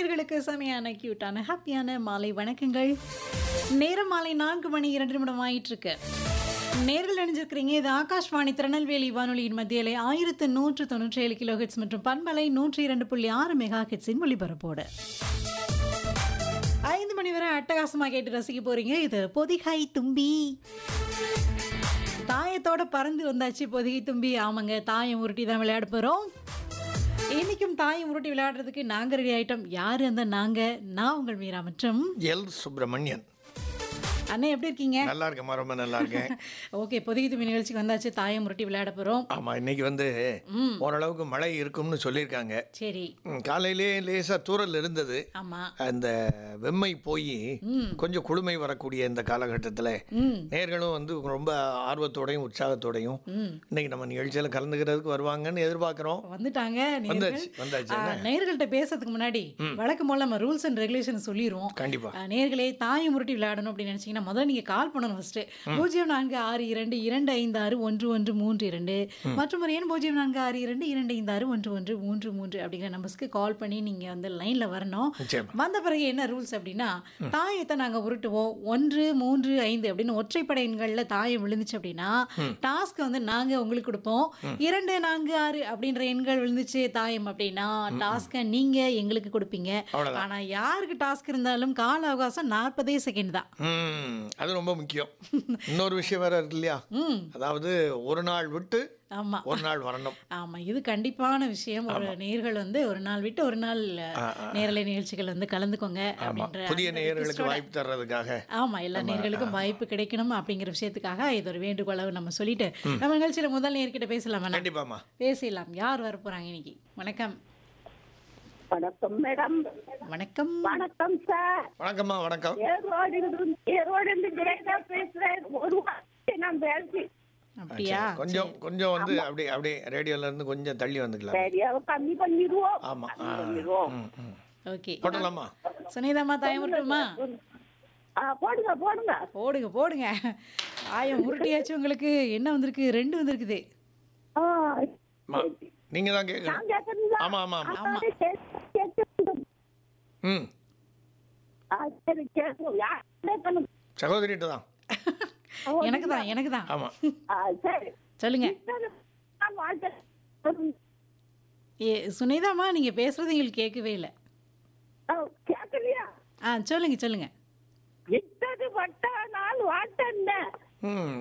நேர்களுக்கு செமையான கியூட்டான ஹாப்பியான மாலை வணக்கங்கள் நேரம் மாலை நான்கு மணி இரண்டு நிமிடம் ஆயிட்டு இருக்கு நேர்கள் அணிஞ்சிருக்கிறீங்க இது ஆகாஷ்வாணி திருநெல்வேலி வானொலியின் மத்தியிலே ஆயிரத்து நூற்று தொண்ணூற்றி ஏழு கிலோ ஹெட்ஸ் மற்றும் பண்பலை நூற்றி இரண்டு புள்ளி ஆறு மெகா ஹெட்ஸின் ஒளிபரப்போடு ஐந்து மணி வரை அட்டகாசமா கேட்டு ரசிக்க போறீங்க இது பொதிகை தும்பி தாயத்தோட பறந்து வந்தாச்சு பொதிகை தும்பி ஆமாங்க தாயம் உருட்டி தான் விளையாட போறோம் இன்னைக்கும் தாயம் உருட்டி விளையாடுறதுக்கு நாங்க ரெடி ஆயிட்டோம் யாரு அந்த நாங்க நான் உங்கள் மீரா மற்றும் எல் சுப்பிரமணியன் அண்ணா எப்படி இருக்கீங்க நல்லா இருக்கேன் ரொம்ப நல்லா இருக்கேன் ஓகே பொதிகை தும்பி நிகழ்ச்சிக்கு வந்தாச்சு தாயம் உருட்டி விளையாட போறோம் ஆமா இன்னைக்கு வந்து ம் ஓரளவுக்கு மழை இருக்கும்னு சொல்லியிருக்காங்க சரி ம், காலையிலே லேசா தூறல் இருந்தது ஆமா அந்த வெம்மை போய் ம் கொஞ்சம் குளுமை வரக்கூடிய இந்த காலகட்டத்தில் ம் நேர்களும் வந்து ரொம்ப ஆர்வத்தோடையும் உற்சாகத்தோடையும் ம் இன்னைக்கு நம்ம நிகழ்ச்சியில் கலந்துக்கிறதுக்கு வருவாங்கன்னு எதிர்பார்க்குறோம் வந்துட்டாங்க நேர்கள். வந்தாச்சு வந்தாச்சு ஆ, நேயர்கள்ட்ட பேசுறதுக்கு முன்னாடி வழக்கம் போல நம்ம ரூல்ஸ் அண்ட் ரெகுலேஷன் சொல்லிடுவோம் கண்டிப்பா ஆ, நேயர்களே தாயம் உருட்டி விளையாடணும் அப்படின்னு நினைச்சீங்கன்னா முதல்ல நீங்க கால் பண்ணணும் ஃபர்ஸ்ட் பூஜ்ஜியம் நான்கு ஆறு இரண்டு இரண்டு ஐந்து ஆறு ஒன்று ஒன்று மூன்று இரண்டு மற்றும் ஒரு எண் பூஜ்ஜியம் நான்கு ஆறு இரண்டு இரண்டு ஐந்து ஆறு ஒன்று ஒன்று மூன்று மூன்று அப்படிங்கிற நம்பர்ஸ்க்கு கால் பண்ணி நீங்க வந்து லைன்ல வரணும் நிச்சயமா வந்த பிறகு என்ன ரூல்ஸ் அப்படின்னா தாயத்தை நாங்க உருட்டுவோம் ஒன்று மூன்று ஐந்து அப்படின்னு ஒற்றைப்படை எண்கள்ல தாயம் விழுந்துச்சு அப்படின்னா டாஸ்க் வந்து நாங்க உங்களுக்கு கொடுப்போம் இரண்டு நான்கு ஆறு அப்படின்ற எண்கள் விழுந்துச்சு தாயம் அப்படின்னா டாஸ்க்கை நீங்க எங்களுக்கு கொடுப்பீங்க அவ்வளவுதான். ஆனா யாருக்கு டாஸ்க் இருந்தாலும் கால அவகாசம் நாற்பதே செகண்ட் தான் ம் அது ரொம்ப முக்கியம் இன்னொரு விஷயம் வேற இருக்கு இல்லையா ம் அதாவது ஒரு நாள் விட்டு ஆமா ஒரு நாள் வரணும் ஆமா இது கண்டிப்பான விஷயம் ஒரு நேர்கள் வந்து ஒரு நாள் விட்டு ஒரு நாள் ஆ, ஆ. நேரலை நிகழ்ச்சிகள் வந்து கலந்துக்கோங்க ஆமா அப்படின்ற புதிய அந்த நேயர்களுக்கு request-ஓட- வாய்ப்பு தர்றதுக்காக ஆமா எல்லா நேர்களுக்கும் வாய்ப்பு கிடைக்கணும் அப்படிங்கிற விஷயத்துக்காக இது ஒரு வேண்டுகோளை நம்ம சொல்லிட்டு நம்ம நிகழ்ச்சியில முதல் நேர்கிட்ட பேசலாம் வேணா? கண்டிப்பாமா பேசிடலாம் யார் வர போறாங்க இன்னைக்கு வணக்கம் வணக்கம் மேடம் வணக்கம் வணக்கம் சார் வணக்கம்மா வணக்கம் ஏரோடு இருந்து- ஏரோடு இருந்து கிரேட்டா பேசுறேன் ஒரு வார்த்தை நான் பேசி அப்படியா கொஞ்சம் கொஞ்சம் வந்து அப்படி அப்படியே ரேடியோல இருந்து கொஞ்சம் தள்ளி வந்துக்கலாம் சரியா கம்மி பண்ணிடுவோம் ஆமா ஆ, கம்மி பண்ணிடுவோம் ம், ம். ஓகே போட்டலாமா சுனிதாமா தாயம் உருட்டுமா ஆ, போடுங்க போடுங்க போடுங்க போடுங்க தாயம் உருட்டியாச்சு உங்களுக்கு என்ன வந்திருக்கு ரெண்டு வந்திருக்குது ஆ, அம்மா, நீங்க தான் கேட்கணும் நான் கேட்கறீங்களா? ஆமா ஆமா ஆமா அப்பாவே கேட்க- கேட்க- ம் ஆ, சரி கேட்கும் யார் கேட்கணும்? சகோதரிட்ட தான் எனக்கு தான் எனக்கு தான் ஆமா ஆ, சரி சொல்லுங்க நான் வாழ்க்கை ஏ சுனிதாமா நீங்க பேசுறது எங்களுக்கு கேட்கவே இல்லை ஆ, கேட்கலையா ஆ சொல்லுங்க சொல்லுங்க இட்டது பட்ட நாள் வாட்டன்ன ம்